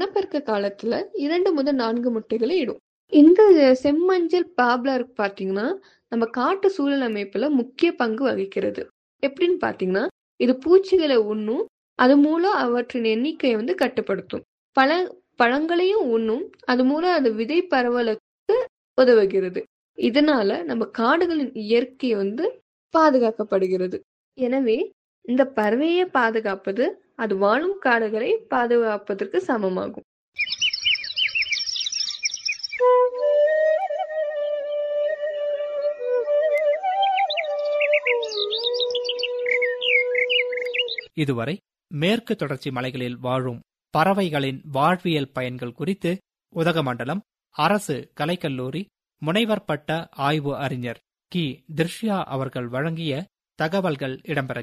இனப்பெருக்க காலத்துல இரண்டு முதல் நான்கு முட்டைகளை இடும் இந்த செம்மஞ்சள் பாப்லர் பாத்தீங்கன்னா நம்ம காட்டு சூழல் அமைப்புல முக்கிய பங்கு வகிக்கிறது எப்படின்னு பாத்தீங்கன்னா இது பூச்சிகளை உண்ணும் அது மூலம் அவற்றின் எண்ணிக்கையை வந்து கட்டுப்படுத்தும் பல பழங்களையும் உண்ணும் அது மூலம் அது விதை பரவலுக்கு உதவுகிறது இதனால நம்ம காடுகளின் இயற்கை வந்து பாதுகாக்கப்படுகிறது எனவே இந்த பறவையை பாதுகாப்பது அது வாழும் காடுகளை பாதுகாப்பதற்கு சமமாகும் இதுவரை மேற்கு தொடர்ச்சி மலைகளில் வாழும் பறவைகளின் வாழ்வியல் பயன்கள் குறித்து உதகமண்டலம் அரசு கலைக்கல்லூரி முனைவர் பட்ட ஆய்வு அறிஞர் கி திர்ஷ்யா அவர்கள் வழங்கிய தகவல்கள் இடம்பெற